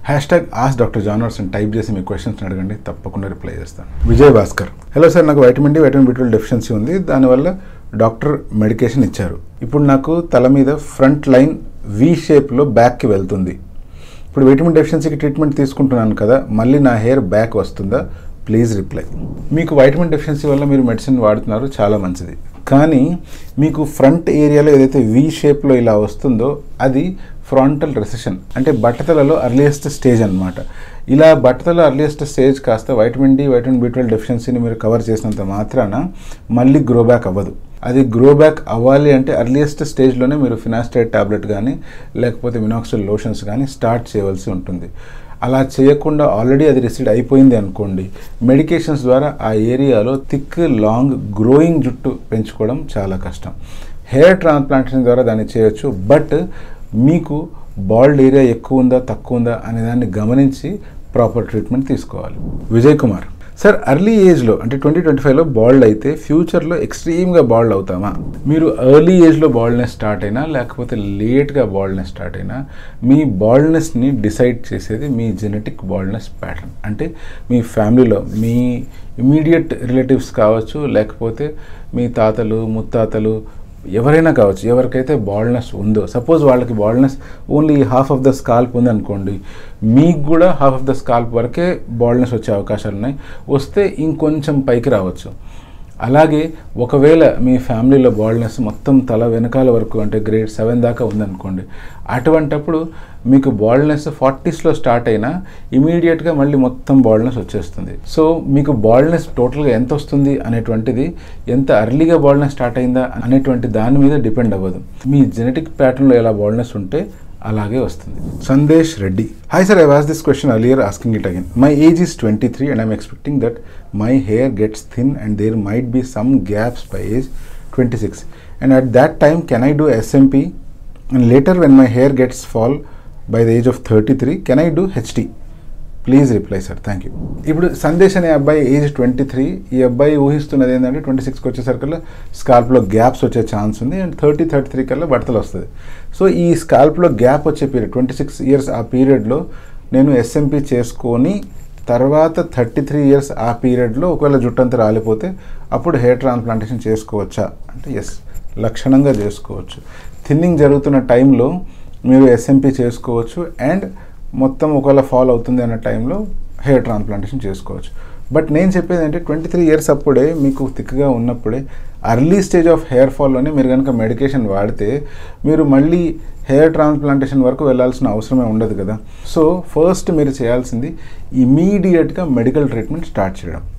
hash hashtag ask doctor జానర్స్ అని type చేసి మీ క్వశ్చన్స్ అడగండి తప్పకుండా రిప్లై చేస్తాను విజయ్ భాస్కర్ హలో సార్ నాకు vitamin D vitamin B deficiency ఉంది దానివల్ల డాక్టర్ మెడికేషన్ ఇచ్చారు ఇప్పుడు నాకు తల మీద ఫ్రంట్ లైన్ వి షేప్లో బ్యాక్కి వెళ్తుంది ఇప్పుడు విటమిన్ డెఫిషియన్సీకి ట్రీట్మెంట్ తీసుకుంటున్నాను కదా మళ్ళీ నా హెయిర్ బ్యాక్ వస్తుందా ప్లీజ్ రిప్లై మీకు వైటమిన్ డెఫిషియన్సీ వల్ల మీరు మెడిసిన్ వాడుతున్నారు చాలా మంచిది కానీ మీకు ఫ్రంట్ ఏరియాలో ఏదైతే వి షేప్లో ఇలా వస్తుందో అది ఫ్రంటల్ రెసెషన్ అంటే బట్టతలలో అర్లియస్ట్ స్టేజ్ అన్నమాట ఇలా బట్టతల అర్లియస్ట్ స్టేజ్ కాస్త vitamin D vitamin B twelve డెఫిషియన్సీని మీరు కవర్ చేసినంత మాత్రాన మళ్ళీ గ్రో బ్యాక్ అవ్వదు అది గ్రో బ్యాక్ అవ్వాలి అంటే అర్లియస్ట్ స్టేజ్లోనే మీరు ఫినాస్టైడ్ టాబ్లెట్ కానీ లేకపోతే మినాక్సిల్ లోషన్స్ కానీ స్టార్ట్ చేయవలసి ఉంటుంది అలా చేయకుండా ఆల్రెడీ అది రిసీడ్ అయిపోయింది అనుకోండి మెడికేషన్స్ ద్వారా ఆ ఏరియాలో థిక్ లాంగ్ గ్రోయింగ్ జుట్టు పెంచుకోవడం చాలా కష్టం హెయిర్ ట్రాన్స్ప్లాంటేషన్ ద్వారా దాన్ని చేయొచ్చు బట్ మీకు బాల్డ్ ఏరియా ఎక్కువ ఉందా తక్కువ ఉందా అనే దాన్ని గమనించి ప్రాపర్ ట్రీట్మెంట్ తీసుకోవాలి విజయ్ కుమార్ సార్ అర్లీ ఏజ్లో అంటే ట్వంటీ ట్వంటీ ఫైవ్లో బాల్డ్ అయితే ఫ్యూచర్లో ఎక్స్ట్రీమ్గా బాల్డ్ అవుతామా మీరు ఎర్లీ ఏజ్లో బాల్డ్నెస్ స్టార్ట్ అయినా లేకపోతే లేట్గా బాల్డ్నెస్ స్టార్ట్ అయినా మీ బాల్డ్నెస్ని డిసైడ్ చేసేది మీ జెనెటిక్ బాల్డ్నెస్ ప్యాటర్న్ అంటే మీ ఫ్యామిలీలో మీ ఇమీడియట్ రిలేటివ్స్ కావచ్చు లేకపోతే మీ తాతలు ముత్తాతలు ఎవరైనా కావచ్చు ఎవరికైతే బాల్డ్నెస్ ఉందో సపోజ్ వాళ్ళకి baldness only half of the scalp ఉందనుకోండి మీకు కూడా హాఫ్ ఆఫ్ ద స్కాల్ప్ వరకే బాల్డ్నెస్ వచ్చే అవకాశాలు ఉన్నాయి వస్తే ఇంకొంచెం పైకి రావచ్చు అలాగే ఒకవేళ మీ ఫ్యామిలీలో బాల్డ్నెస్ మొత్తం తల వెనకాల వరకు అంటే గ్రేడ్ సెవెన్ దాకా ఉందనుకోండి అటువంటప్పుడు మీకు బాల్డ్నెస్ ఫార్టీస్లో స్టార్ట్ అయినా ఇమీడియట్గా మళ్ళీ మొత్తం బాల్డ్నెస్ వచ్చేస్తుంది సో మీకు బాల్డ్నెస్ టోటల్గా ఎంత వస్తుంది అనేటువంటిది ఎంత అర్లీగా బాల్డ్నెస్ స్టార్ట్ అయిందా అనేటువంటి దాని మీద డిపెండ్ అవ్వదు మీ జెనెటిక్ ప్యాటర్న్లో ఎలా బాల్డ్నెస్ ఉంటే అలాగే వస్తుంది Sandesh Reddy hi sir I was this question earlier asking it again my age is twenty three and I'm expecting that my hair gets thin and there might be some gaps by age twenty six and at that time can I do SMP and later when my hair gets fall by the age of thirty three can I do HD please reply sir thank you ఇప్పుడు సందేశ్ అనే అబ్బాయి age twenty three ఈ అబ్బాయి ఊహిస్తున్నది ఏంటంటే twenty సిక్స్కి వచ్చేసరికల్లా స్కాల్ప్లో gaps వచ్చే ఛాన్స్ ఉంది అండ్ థర్టీ థర్టీ త్రీ కల్లా బట్టలు వస్తుంది సో ఈ స్కాల్ప్లో గ్యాప్ వచ్చే పీరియడ్ ట్వంటీ సిక్స్ ఇయర్స్ ఆ పీరియడ్లో నేను ఎస్ఎంపీ చేసుకొని తర్వాత థర్టీ త్రీ ఇయర్స్ ఆ పీరియడ్లో ఒకవేళ జుట్టంతా రాలిపోతే అప్పుడు హెయిర్ ట్రాన్స్ప్లాంటేషన్ చేసుకోవచ్చా అంటే ఎస్ లక్షణంగా చేసుకోవచ్చు థిన్నింగ్ జరుగుతున్న టైంలో మీరు ఎస్ఎంపీ చేసుకోవచ్చు అండ్ మొత్తం ఒకవేళ ఫాల్ అవుతుంది అన్న టైంలో హెయిర్ ట్రాన్స్ప్లాంటేషన్ చేసుకోవచ్చు బట్ నేను చెప్పేది అంటే ట్వంటీ త్రీ ఇయర్స్ అప్పుడే మీకు థిక్గా ఉన్నప్పుడే అర్లీ స్టేజ్ ఆఫ్ హెయిర్ ఫాల్లోనే మీరు కనుక మెడికేషన్ వాడితే మీరు మళ్ళీ హెయిర్ ట్రాన్స్ప్లాంటేషన్ వరకు వెళ్ళాల్సిన అవసరమే ఉండదు కదా సో ఫస్ట్ మీరు చేయాల్సింది ఇమీడియట్గా మెడికల్ ట్రీట్మెంట్ స్టార్ట్ చేయడం